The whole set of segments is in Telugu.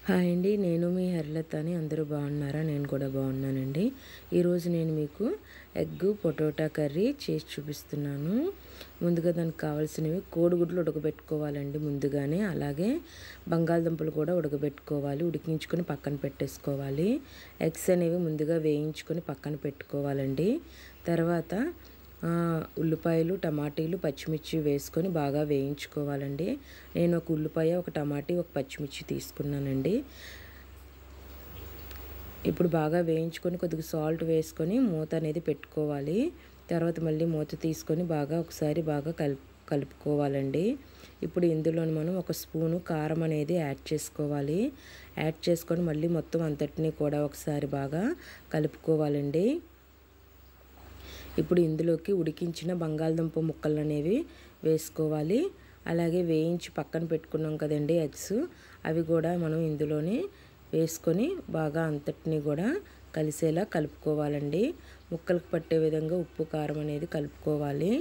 హాయ్ అండి నేను మీ హరిలత అని అందరూ బాగున్నారా నేను కూడా బాగున్నానండి ఈరోజు నేను మీకు ఎగ్ పొటాటా కర్రీ చేసి చూపిస్తున్నాను ముందుగా దానికి కావాల్సినవి కోడిగుడ్లు ఉడకబెట్టుకోవాలండి ముందుగానే అలాగే బంగాళదుంపలు కూడా ఉడకబెట్టుకోవాలి ఉడికించుకొని పక్కన పెట్టేసుకోవాలి ఎగ్స్ అనేవి ముందుగా వేయించుకొని పక్కన పెట్టుకోవాలండి తర్వాత ఆ, ఉల్లిపాయలు టమాటీలు పచ్చిమిర్చి వేసుకొని బాగా వేయించుకోవాలండి నేను ఒక ఉల్లిపాయ ఒక టమాటీ ఒక పచ్చిమిర్చి తీసుకున్నానండి ఇప్పుడు బాగా వేయించుకొని కొద్దిగా సాల్ట్ వేసుకొని మూత అనేది పెట్టుకోవాలి తర్వాత మళ్ళీ మూత తీసుకొని బాగా ఒకసారి బాగా కలుపు కలుపుకోవాలండి ఇప్పుడు ఇందులో మనం ఒక స్పూను కారం అనేది యాడ్ చేసుకోవాలి యాడ్ చేసుకొని మళ్ళీ మొత్తం అంతటినీ కూడా ఒకసారి బాగా కలుపుకోవాలండి ఇప్పుడు ఇందులోకి ఉడికించిన బంగాళదుంప ముక్కలు అనేవి వేసుకోవాలి అలాగే వేయించి పక్కన పెట్టుకున్నాం కదండి ఎగ్స్ అవి కూడా మనం ఇందులోనే వేసుకొని బాగా అంతటిని కూడా కలిసేలా కలుపుకోవాలండి ముక్కలకు పట్టే విధంగా ఉప్పు కారం అనేది కలుపుకోవాలి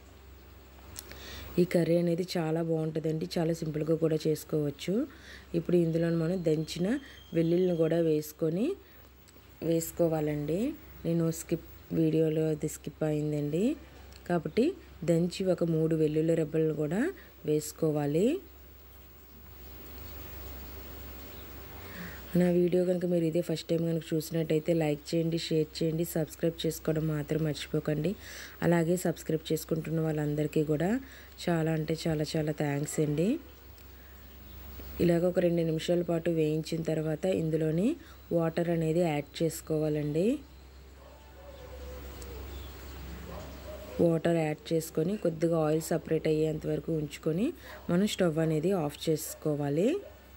ఈ కర్రీ అనేది చాలా బాగుంటుందండి చాలా సింపుల్గా కూడా చేసుకోవచ్చు ఇప్పుడు ఇందులో మనం దంచిన వెల్లుల్లిని కూడా వేసుకొని వేసుకోవాలండి నేను స్కిప్ వీడియోలో అది స్కిప్ అయిందండి కాబట్టి దంచి ఒక మూడు వెల్లుల్లి రెబ్బలను కూడా వేసుకోవాలి నా వీడియో కనుక మీరు ఇదే ఫస్ట్ టైం కనుక చూసినట్టయితే లైక్ చేయండి షేర్ చేయండి సబ్స్క్రైబ్ చేసుకోవడం మాత్రం మర్చిపోకండి అలాగే సబ్స్క్రైబ్ చేసుకుంటున్న వాళ్ళందరికీ కూడా చాలా అంటే చాలా చాలా థ్యాంక్స్ అండి ఇలాగ ఒక రెండు నిమిషాల పాటు వేయించిన తర్వాత ఇందులోని వాటర్ అనేది యాడ్ చేసుకోవాలండి వాటర్ యాడ్ చేసుకొని కొద్దిగా ఆయిల్ సపరేట్ అయ్యేంత వరకు ఉంచుకొని మనం స్టవ్ అనేది ఆఫ్ చేసుకోవాలి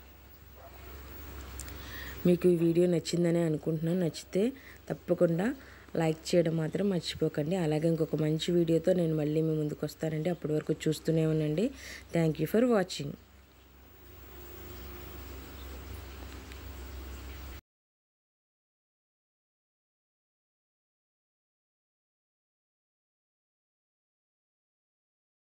మీకు ఈ వీడియో నచ్చిందని అనుకుంటున్నాను నచ్చితే తప్పకుండా లైక్ చేయడం మాత్రం మర్చిపోకండి అలాగే ఇంకొక మంచి వీడియోతో నేను మళ్ళీ మీ ముందుకు వస్తానండి అప్పటి వరకు చూస్తూనే ఉండండి థ్యాంక్ యూ ఫర్ వాచింగ్